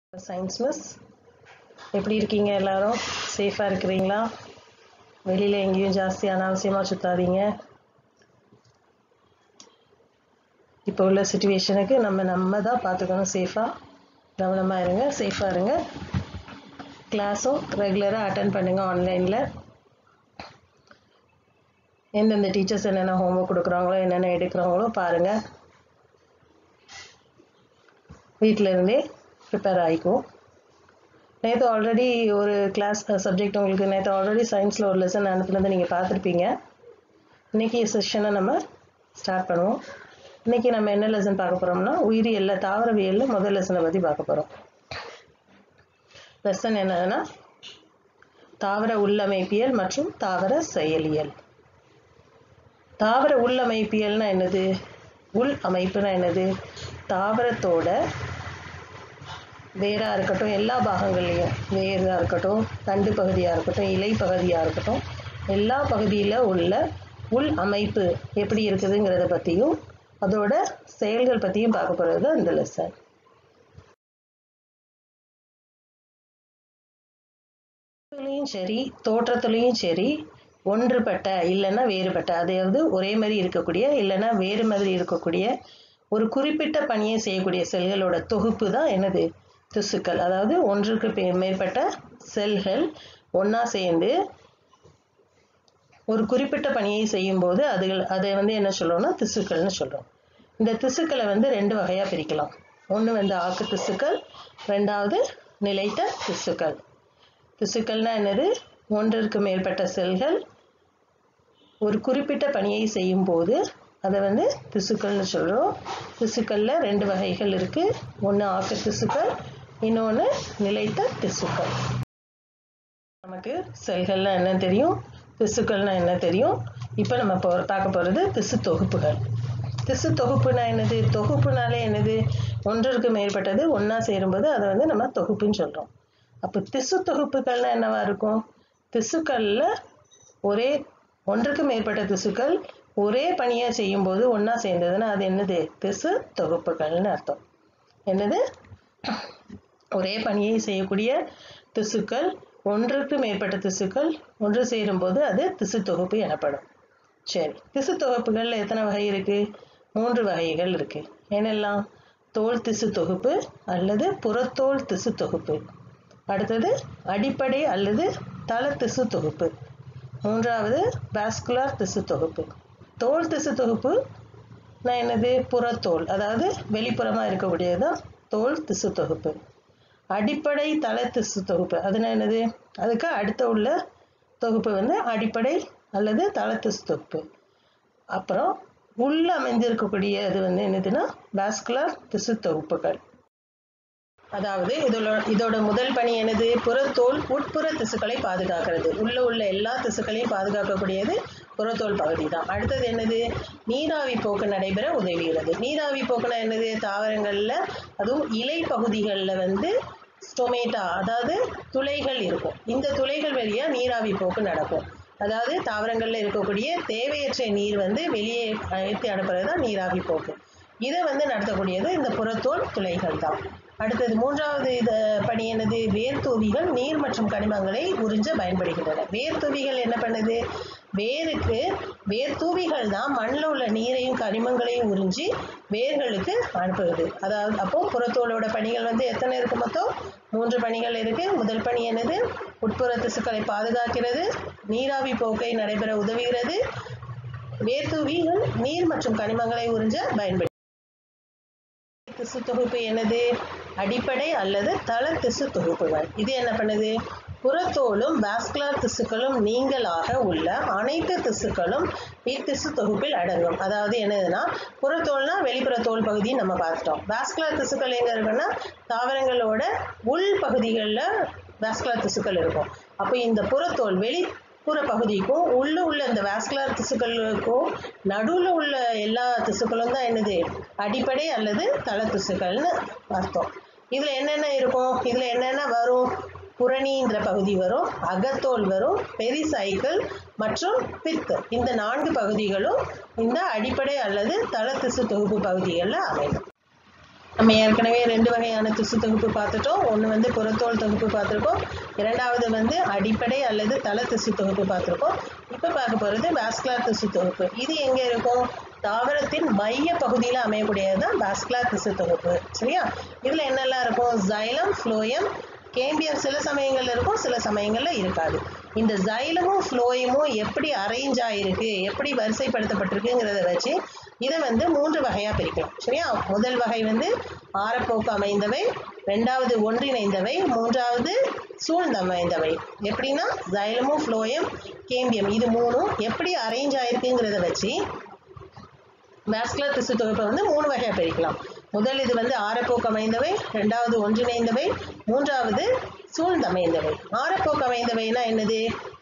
science miss எப்படி இருக்கீங்க எல்லாரும் சேஃபாக இருக்கிறீங்களா வெளியில் எங்கேயும் ஜாஸ்தி அனாவசியமாக சுத்தாதீங்க இப்போ உள்ள சுச்சுவேஷனுக்கு நம்ம நம்ம தான் பார்த்துக்கணும் சேஃபாக கவனமாக இருங்க சேஃபாக இருங்க கிளாஸும் ரெகுலராக அட்டன் பண்ணுங்கள் ஆன்லைனில் எந்தெந்த டீச்சர்ஸ் என்னென்ன ஹோம்ஒர்க் கொடுக்குறாங்களோ என்னென்ன எடுக்கிறாங்களோ பாருங்கள் வீட்டில் இருந்தே ப்ரிப்பேர் ஆகிக்கும் நேற்று ஆல்ரெடி ஒரு கிளாஸ் சப்ஜெக்ட் உங்களுக்கு நேற்று ஆல்ரெடி சயின்ஸில் ஒரு லெசன் அனுப்புனதை நீங்கள் பார்த்துருப்பீங்க இன்றைக்கி செஷனை நம்ம ஸ்டார்ட் பண்ணுவோம் இன்றைக்கி நம்ம என்ன லெசன் பார்க்க போகிறோம்னா உயிரியலில் தாவரவியலில் முதல் லெசனை பற்றி பார்க்க போகிறோம் லெசன் என்னதுன்னா தாவர உள்ளமைப்பியல் மற்றும் தாவர செயலியல் தாவர உள்ளமைப்பியல்னா என்னது உள் அமைப்புனா என்னது தாவரத்தோட வேராக இருக்கட்டும் எல்லா பாகங்கள்லேயும் வேராக இருக்கட்டும் தண்டு பகுதியாக இருக்கட்டும் இலை பகுதியாக இருக்கட்டும் எல்லா பகுதியில் உள்ள உள் அமைப்பு எப்படி இருக்குதுங்கிறத பற்றியும் அதோட செயல்கள் பற்றியும் பார்க்க போகிறது தான் இந்த லெசன் தோற்றத்துலேயும் சரி தோற்றத்துலேயும் சரி ஒன்றுபட்ட இல்லைன்னா வேறுபட்ட அதாவது ஒரே மாதிரி இருக்கக்கூடிய இல்லைன்னா வேறு மாதிரி இருக்கக்கூடிய ஒரு குறிப்பிட்ட பணியை செய்யக்கூடிய செல்களோட தொகுப்பு தான் என்னது திசுக்கள் அதாவது ஒன்றுக்கு மேற்பட்ட செல்கள் ஒன்றா சேர்ந்து ஒரு குறிப்பிட்ட பணியை செய்யும்போது அதுகள் அதை வந்து என்ன சொல்கிறோம்னா திசுக்கள்னு சொல்கிறோம் இந்த திசுக்களை வந்து ரெண்டு வகையாக பிரிக்கலாம் ஒன்று வந்து ஆக்கு திசுக்கள் ரெண்டாவது நிலைத்த திசுக்கள் திசுக்கள்னா என்னது ஒன்றிற்கு மேற்பட்ட செல்கள் ஒரு குறிப்பிட்ட பணியை செய்யும்போது அதை வந்து திசுக்கள்னு சொல்கிறோம் திசுக்களில் ரெண்டு வகைகள் இருக்குது ஒன்று ஆக்கு திசுக்கள் இன்னொன்று நிலைத்த திசுக்கள் நமக்கு செல்கள்லாம் என்ன தெரியும் திசுக்கள்னா என்ன தெரியும் இப்போ நம்ம போ பார்க்க போகிறது திசு தொகுப்புகள் திசு தொகுப்புனா என்னது தொகுப்புனாலே என்னது ஒன்றிற்கு மேற்பட்டது ஒன்றா சேரும்போது அதை வந்து நம்ம தொகுப்புன்னு சொல்கிறோம் அப்போ திசு தொகுப்புகள்னா என்னவா இருக்கும் திசுக்களில் ஒரே ஒன்றுக்கு மேற்பட்ட திசுக்கள் ஒரே பணியாக செய்யும்போது ஒன்றா சேர்ந்ததுன்னா அது என்னது திசு தொகுப்புகள்னு அர்த்தம் என்னது ஒரே பணியை செய்யக்கூடிய திசுக்கள் ஒன்றுக்கு மேற்பட்ட திசுக்கள் ஒன்று சேரும்போது அது திசு தொகுப்பு எனப்படும் சரி திசு தொகுப்புகளில் எத்தனை வகை இருக்குது மூன்று வகைகள் இருக்குது என்னெல்லாம் தோல் திசு தொகுப்பு அல்லது புறத்தோல் திசு தொகுப்பு அடுத்தது அடிப்படை அல்லது தள திசு தொகுப்பு மூன்றாவது வாஸ்குலார் திசு தொகுப்பு தோல் திசு தொகுப்பு நான் என்னது புறத்தோல் அதாவது வெளிப்புறமாக இருக்கக்கூடியது தான் தோல் திசு தொகுப்பு அடிப்படை தள திசு தொகுப்பு அதுனா என்னது அதுக்கு அடுத்த உள்ள தொகுப்பு வந்து அடிப்படை அல்லது தள திசு தொகுப்பு அப்புறம் உள்ள அமைந்திருக்கக்கூடிய இது வந்து என்னதுன்னா வாஸ்குலர் திசு தொகுப்புகள் அதாவது இதோட இதோட முதல் பணி என்னது புறத்தோல் உட்புற திசுக்களை பாதுகாக்கிறது உள்ள உள்ள எல்லா திசுக்களையும் பாதுகாக்கக்கூடியது புறத்தோல் பகுதி தான் அடுத்தது என்னது நீராவி போக்கு நடைபெற உதவுகிறது நீராவி போக்குனா என்னது தாவரங்களில் அதுவும் இலை பகுதிகளில் வந்து ஸ்டொமேட்டா அதாவது துளைகள் இருக்கும் இந்த துளைகள் வழியாக நீராவி போக்கு நடக்கும் அதாவது தாவரங்களில் இருக்கக்கூடிய தேவையற்ற நீர் வந்து வெளியே ஏற்றி அனுப்புறது தான் நீராவி போக்கு இதை வந்து நடத்தக்கூடியது இந்த புறத்தோல் துளைகள் தான் அடுத்தது மூன்றாவது இது பணி என்னது வேர்த்தூவிகள் நீர் மற்றும் கனிமங்களை உறிஞ்ச பயன்படுகின்றன வேர்த்தூவிகள் என்ன பண்ணுது வேருக்கு வேர்த்தூவிகள் தான் மண்ணில் உள்ள நீரையும் கனிமங்களையும் உறிஞ்சி வேர்களுக்கு அனுப்புகிறது அதாவது அப்போ புறத்தோலோட பணிகள் வந்து எத்தனை இருக்கு மொத்தம் மூன்று பணிகள் இருக்கு முதல் பணி என்னது உட்புற திசுக்களை பாதுகாக்கிறது நீராவி போக்கை நடைபெற உதவுகிறது வேர்த்தூவிகள் நீர் மற்றும் கனிமங்களை உறிஞ்ச பயன்படுகிறது திசு தொகுப்பு என்னது அடிப்படை அல்லது தள திசு தொகுப்புகள் இது என்ன பண்ணுது புறத்தோலும் வாஸ்குலார் திசுக்களும் நீங்களாக உள்ள அனைத்து திசுக்களும் இத்திசு தொகுப்பில் அடங்கும் அதாவது என்னதுன்னா புறத்தோல்னா வெளிப்புற தோல் பகுதி நம்ம பார்த்துட்டோம் வாஸ்குலார் திசுக்கள் எங்க இருக்குன்னா தாவரங்களோட உள் பகுதிகளில் வாஸ்குலார் திசுக்கள் இருக்கும் அப்போ இந்த புறத்தோல் வெளி புற பகுதிக்கும் உள்ள உள்ள இந்த வாஸ்குலர் திசுக்களுக்கும் நடுவில் உள்ள எல்லா திசுக்களும் தான் என்னது அடிப்படை அல்லது தள திசுக்கள்னு அர்த்தம் இதில் என்னென்ன இருக்கும் இதில் என்னென்ன வரும் புறணின்ற பகுதி வரும் அகத்தோல் வரும் பெரிசைக்கிள் மற்றும் பித்து இந்த நான்கு பகுதிகளும் இந்த அடிப்படை அல்லது தள திசு தொகுப்பு பகுதிகளில் அமையும் நம்ம ஏற்கனவே ரெண்டு வகையான திசு தொகுப்பு பார்த்துட்டோம் ஒன்று வந்து புறத்தோல் தொகுப்பு பார்த்துருக்கோம் இரண்டாவது வந்து அடிப்படை அல்லது தல திசு தொகுப்பு பார்த்துருக்கோம் இப்போ பார்க்க போகிறது வாஸ்குலார் திசு தொகுப்பு இது எங்கே இருக்கும் தாவரத்தின் மைய பகுதியில் அமையக்கூடியது தான் வாஸ்குலார் திசு தொகுப்பு சரியா இதில் என்னெல்லாம் இருக்கும் ஜைலம் ஃப்ளோயம் கேம்பியம் சில சமயங்கள்ல இருக்கும் சில சமயங்கள்ல இருக்காது இந்த ஜைலமும் ஃப்ளோயமும் எப்படி அரேஞ்ச் ஆயிருக்கு எப்படி வரிசைப்படுத்தப்பட்டிருக்குங்கிறத வச்சு இதை வந்து மூன்று வகையா பிரிக்கலாம் சரியா முதல் வகை வந்து ஆரப்போக்கு அமைந்தவை ரெண்டாவது ஒன்றிணைந்தவை மூன்றாவது சூழ்ந்தமைந்தவை எப்படின்னா ஜைலமும் ஃப்ளோயம் கேம்பியம் இது மூணும் எப்படி அரேஞ்ச் ஆயிருக்குங்கிறத வச்சு வாஸ்குலர் திசு தொகுப்பை வந்து மூணு வகையாக பிரிக்கலாம் முதல் இது வந்து ஆரப்போக்கு அமைந்தவை ரெண்டாவது ஒன்றிணைந்தவை மூன்றாவது சூழ்ந்தமைந்தவை ஆரப்போக்கு அமைந்தவைனா என்னது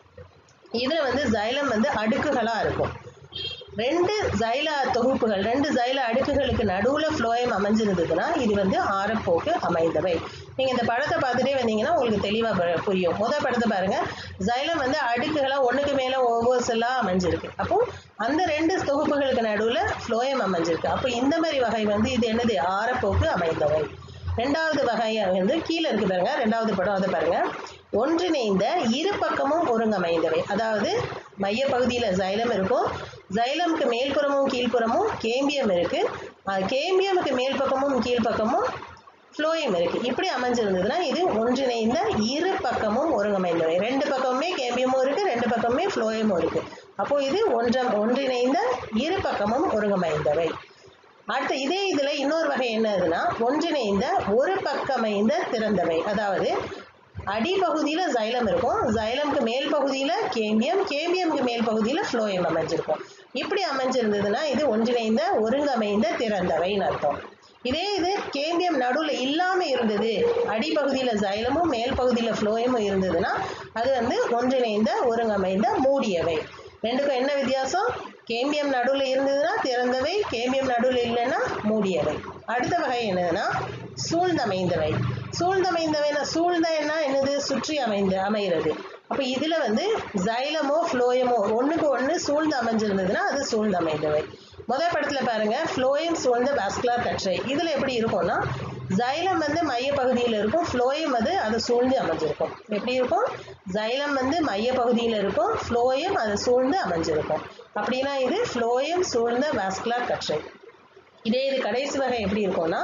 இதுல வந்து ஜைலம் வந்து அடுக்குகளா இருக்கும் ரெண்டு ஜைல தொகுப்புகள் ரெண்டு ஜைல அடுக்குகளுக்கு நடுவுல ஃப்ளோயம் அமைஞ்சிருந்ததுன்னா இது வந்து ஆரப்போக்கு அமைந்தவை நீங்க இந்த படத்தை பார்த்துட்டே வந்தீங்கன்னா உங்களுக்கு தெளிவா பு- புரியும் முத படத்தை பாருங்க ஜைலம் வந்து அடுக்குகளா ஒண்ணுக்கு மேல ஒவ்வொரு செல்லா அமைஞ்சிருக்கு அப்போ அந்த ரெண்டு தொகுப்புகளுக்கு நடுவுல ஃப்ளோயம் அமைஞ்சிருக்கு அப்போ இந்த மாதிரி வகை வந்து இது என்னது ஆரப்போக்கு அமைந்தவை ரெண்டாவது வகை வந்து கீழே இருக்கு பாருங்க ரெண்டாவது படம் அதை பாருங்க ஒன்றிணைந்த இரு பக்கமும் ஒருங்கமைந்தவை அதாவது மையப்பகுதியில ஜைலம் இருக்கும் ஜைலமுக்கு மேல்புறமும் கீழ்ப்புறமும் கேம்பியம் இருக்கு அஹ் கேம்பியமுக்கு மேல் பக்கமும் கீழ்ப்பக்கமும் ஃப்ளோயம் இருக்கு இப்படி அமைஞ்சிருந்ததுன்னா இது ஒன்றிணைந்த இரு பக்கமும் ஒருங்கமைந்தவை ரெண்டு பக்கமுமே கேம்பியமும் இருக்கு ரெண்டு பக்கமுமே ஃப்ளோயமும் இருக்கு அப்போ இது ஒன்றம் ஒன்றிணைந்த இரு பக்கமும் ஒருங்கமைந்தவை அடுத்து இதே இதுல இன்னொரு வகை என்னதுன்னா ஒன்றிணைந்த ஒரு பக்கமைந்த திறந்தவை அதாவது அடிப்பகுதியில ஜைலம் இருக்கும் ஜைலம்க்கு மேல் பகுதியில கேம்பியம் கேம்பியம்க்கு மேல் பகுதியில ஃப்ளோயம் அமைஞ்சிருக்கும் இப்படி அமைஞ்சிருந்ததுன்னா இது ஒன்றிணைந்த ஒருங்கமைந்த திறந்தவைன்னு அர்த்தம் இதே இது கேம்பியம் நடுவுல இல்லாம இருந்தது அடிப்பகுதியில ஜைலமும் மேல் பகுதியில ஃப்ளோயமும் இருந்ததுன்னா அது வந்து ஒன்றிணைந்த ஒருங்கமைந்த மூடியவை ரெண்டுக்கும் என்ன வித்தியாசம் கேம்பியம் நடுவுல இருந்ததுன்னா திறந்தவை கேம்பியம் நடுவுல இல்லைன்னா மூடியவை அடுத்த வகை என்னதுன்னா சூழ்ந்தமைந்தவை சூழ்ந்தமைந்தவைனா சூழ்ந்த என்ன என்னது சுற்றி அமைந்த அமைகிறது அப்ப இதுல வந்து ஜைலமோ ஃப்ளோயமோ ஒண்ணுக்கு ஒண்ணு சூழ்ந்து அமைஞ்சிருந்ததுன்னா அது சூழ்ந்து அமைந்தவை முதல் படத்துல பாருங்க ஃப்ளோயம் சூழ்ந்த வாஸ்குலர் கற்றை இதுல எப்படி இருக்கும்னா ஜைலம் வந்து மைய பகுதியில இருக்கும் ஃப்ளோயம் வந்து அதை சூழ்ந்து அமைஞ்சிருக்கும் எப்படி இருக்கும் ஜைலம் வந்து மைய பகுதியில இருக்கும் ஃப்ளோயம் அதை சூழ்ந்து அமைஞ்சிருக்கும் அப்படின்னா இது ஃப்ளோயம் சூழ்ந்த வாஸ்குலர் கற்றை இதே இது கடைசி வகை எப்படி இருக்கும்னா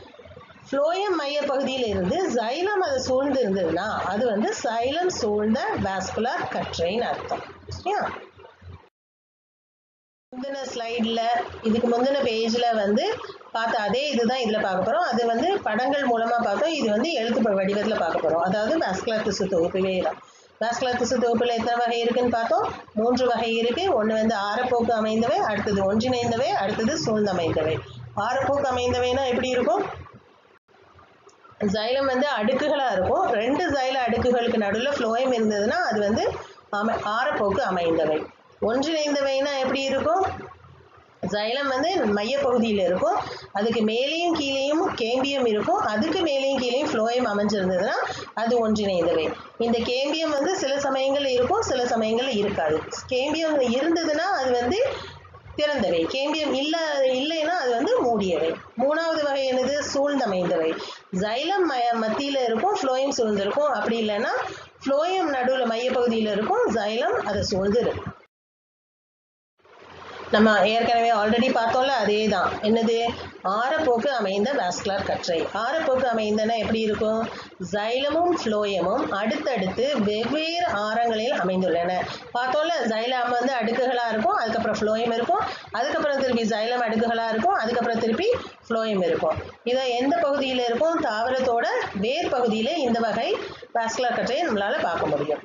ஃப்ளோயம் மைய பகுதியில இருந்து ஜைலம் அதை சூழ்ந்து இருந்ததுன்னா அது வந்து சைலம் சூழ்ந்த வாஸ்குலர் கற்றைன்னு அர்த்தம் சரியா முந்தின ஸ்லைட்ல இதுக்கு முந்தின பேஜ்ல வந்து பார்த்த அதே இதுதான் இதுல பார்க்க போறோம் அது வந்து படங்கள் மூலமா பார்த்தோம் இது வந்து எழுத்து ப- வடிவத்துல பார்க்க போறோம் அதாவது வாஸ்குலர் திசு தொகுப்பிலே தான் வாஸ்குலர் திசு தொகுப்புல எத்தனை வகை இருக்குன்னு பார்த்தோம் மூன்று வகை இருக்கு ஒண்ணு வந்து ஆரப்போக்கு அமைந்தவை அடுத்தது ஒன்றிணைந்தவை அடுத்தது சூழ்ந்தமைந்தவை ஆரப்போக்கு அமைந்தவைனா எப்படி இருக்கும் ஜைலம் வந்து அடுக்குகளா இருக்கும் ரெண்டு ஜைல அடுக்குகளுக்கு நடுவுல ஃப்ளோயம் இருந்ததுன்னா அது வந்து அமை ஆரப்போக்கு அமைந்தவை ஒன்றிணைந்தவைனா எப்படி இருக்கும் ஜைலம் வந்து மையப்பகுதியில் இருக்கும் அதுக்கு மேலேயும் கீழேயும் கேம்பியம் இருக்கும் அதுக்கு மேலேயும் கீழேயும் ஃப்ளோயம் அமைஞ்சிருந்ததுன்னா அது ஒன்றிணைந்தவை இந்த கேம்பியம் வந்து சில சமயங்கள்ல இருக்கும் சில சமயங்கள்ல இருக்காது கேம்பியம் இருந்ததுன்னா அது வந்து திறந்தவை கேம்பியம் இல்ல இல்லைன்னா அது வந்து மூடியவை மூணாவது வகை என்னது சூழ்ந்தமைந்தவை ஜைலம் ம மத்தியில இருக்கும் ஃப்ளோயம் சூழ்ந்திருக்கும் அப்படி இல்லைன்னா ஃப்ளோயம் நடுவுல மையப்பகுதியில இருக்கும் ஜைலம் அதை சூழ்ந்து இருக்கும் நம்ம ஏற்கனவே ஆல்ரெடி பார்த்தோம்ல அதே தான் என்னது ஆரப்போக்கு அமைந்த வாஸ்குலர் கற்றை ஆரப்போக்கு அமைந்தன எப்படி இருக்கும் ஜைலமும் ஃப்ளோயமும் அடுத்தடுத்து வெவ்வேறு ஆரங்களில் அமைந்துள்ளன பார்த்தோம்ல ஜைலம் வந்து அடுக்குகளா இருக்கும் அதுக்கப்புறம் ஃப்ளோயம் இருக்கும் அதுக்கப்புறம் திருப்பி ஜைலம் அடுக்குகளா இருக்கும் அதுக்கப்புறம் திருப்பி ஃப்ளோயம் இருக்கும் இதை எந்த பகுதியில் இருக்கும் தாவரத்தோட வேர் பகுதியில இந்த வகை வாஸ்குலர் கற்றையை நம்மளால பார்க்க முடியும்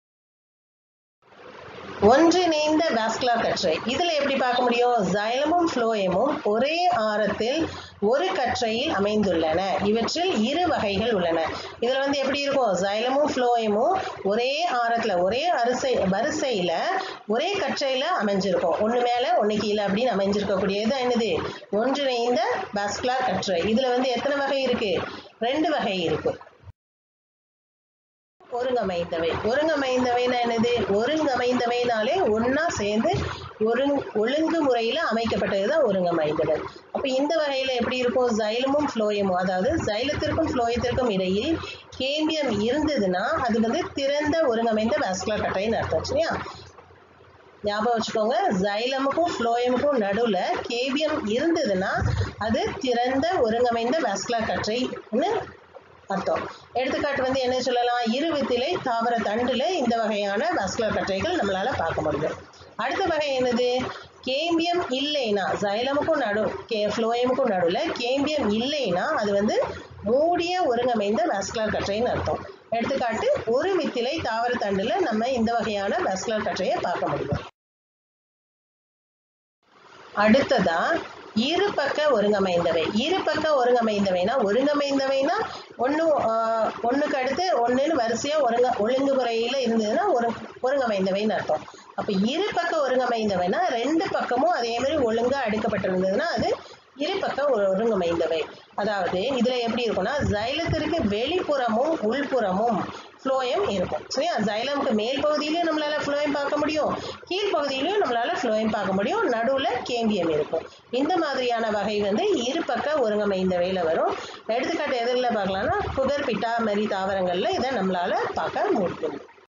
ஒன்றிணைந்த வாஸ்குலர் கற்றை இதுல எப்படி பார்க்க முடியும் ஜைலமும் ஃப்ளோயமும் ஒரே ஆரத்தில் ஒரு கற்றையில் அமைந்துள்ளன இவற்றில் இரு வகைகள் உள்ளன இதுல வந்து எப்படி இருக்கும் ஜைலமும் ஃப்ளோயமும் ஒரே ஆரத்துல ஒரே அரிசை வரிசையில ஒரே கற்றையில அமைஞ்சிருக்கும் ஒண்ணு மேல ஒண்ணு கீழே அப்படின்னு அமைஞ்சிருக்கக்கூடியது என்னது ஒன்றிணைந்த வாஸ்குலர் கற்றை இதுல வந்து எத்தனை வகை இருக்கு ரெண்டு வகை இருக்கு ஒருங்கமைந்தவை ஒருங்கமைந்தவைனா என்னது ஒருங்கமைந்தவைனாலே ஒண்ணா சேர்ந்து ஒருங் ஒழுங்கு முறையில் அமைக்கப்பட்டது தான் ஒருங்கமைந்தவை அப்போ இந்த வகையில் எப்படி இருக்கும் ஜைலமும் ஃப்ளோயமும் அதாவது ஜைலத்திற்கும் ஃப்ளோயத்திற்கும் இடையில் கேம்பியம் இருந்ததுன்னா அது வந்து திறந்த ஒருங்கமைந்த வாஸ்குலர் கட்டைன்னு அர்த்தம் சரியா ஞாபகம் வச்சுக்கோங்க ஜைலமுக்கும் ஃப்ளோயமுக்கும் நடுவில் கேபியம் இருந்ததுன்னா அது திறந்த ஒருங்கமைந்த வாஸ்குலர் கற்றைன்னு அர்த்தம் எடுத்துக்காட்டு வந்து என்ன சொல்லலாம் இருவித்திலை தாவர தண்டுல இந்த வகையான வாஸ்குலர் கற்றைகள் நம்மளால பார்க்க முடியும் அடுத்த வகை என்னது கேம்பியம் இல்லைன்னா ஜைலமுக்கும் நடு கே ஃப்ளோயமுக்கும் நடுவில் கேம்பியம் இல்லைன்னா அது வந்து மூடிய ஒருங்கமைந்த வாஸ்குலர் கற்றைன்னு அர்த்தம் எடுத்துக்காட்டு ஒரு வித்திலை தாவர தண்டுல நம்ம இந்த வகையான வாஸ்குலர் கற்றையை பார்க்க முடியும் அடுத்ததா இரு பக்க ஒருங்கமைந்தவை இரு பக்க ஒருங்கமைந்தவைனா ஒருங்கமைந்தவைனா ஒன்று ஒன்றுக்கு அடுத்து ஒன்றுன்னு வரிசையாக ஒருங்க ஒழுங்குமுறையில் இருந்ததுன்னா ஒரு ஒருங்கமைந்தவைன்னு அர்த்தம் அப்போ இரு பக்க ஒருங்கமைந்தவைனா ரெண்டு பக்கமும் அதே மாதிரி ஒழுங்காக அடுக்கப்பட்டிருந்ததுன்னா அது இரு பக்க ஒரு ஒருங்கமைந்தவை அதாவது இதில் எப்படி இருக்கும்னா ஜைலத்திற்கு வெளிப்புறமும் உள்புறமும் ஃப்ளோயம் இருக்கும் சரியா ஜைலமுக்கு மேல் பகுதியிலையும் நம்மளால ஃப்ளோயம் பார்க்க முடியும் கீழ் பகுதியிலையும் நம்மளால ஃப்ளோயம் பார்க்க முடியும் நடுவில் கேம்பியம் இருக்கும் இந்த மாதிரியான வகை வந்து இரு பக்க ஒருங்கமைந்தவையில் வரும் எடுத்துக்காட்டு எதிரில் பார்க்கலாம்னா புகர் பிட்டா மாதிரி தாவரங்களில் இதை நம்மளால பார்க்க முடியும்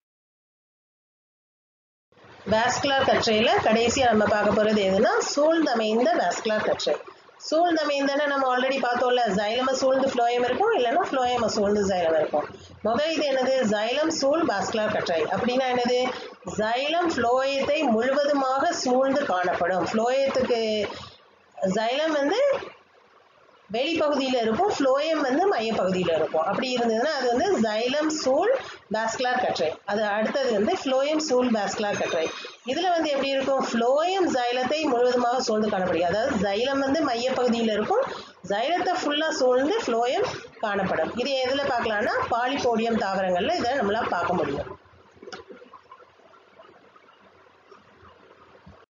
வாஸ்குலர் கற்றையில் கடைசியாக நம்ம பார்க்க போகிறது எதுனா சூழ்ந்தமைந்த வாஸ்குலர் கற்றை சூழ்ந்தமைந்தன நம்ம ஆல்ரெடி பார்த்தோம்ல ஜைலம சூழ்ந்து ஃப்ளோயம் இருக்கும் இல்லைன்னா ஃப்ளோயம சூழ்ந்து ஜைலம் இருக்கும் முதல் இது என்னது ஜைலம் சூழ் வாஸ்குலர் கற்றை அப்படின்னா என்னது ஜைலம் ஃப்ளோயத்தை முழுவதுமாக சூழ்ந்து காணப்படும் ஃப்ளோயத்துக்கு ஜைலம் வந்து வெளிப்பகுதியில் இருக்கும் ஃப்ளோயம் வந்து மையப்பகுதியில் இருக்கும் அப்படி இருந்ததுன்னா அது வந்து ஜைலம் சூழ் பாஸ்குலார் கற்றை அது அடுத்தது வந்து ஃப்ளோயம் சூழ் பாஸ்குலார் கற்றை இதில் வந்து எப்படி இருக்கும் ஃப்ளோயம் ஜைலத்தை முழுவதுமாக சூழ்ந்து காணப்படும் அதாவது ஜைலம் வந்து மையப்பகுதியில் இருக்கும் ஜைலத்தை ஃபுல்லாக சூழ்ந்து ஃப்ளோயம் காணப்படும் இது எதில் பார்க்கலாம்னா பாலிபோடியம் தாவரங்களில் இதை நம்மளால் பார்க்க முடியும்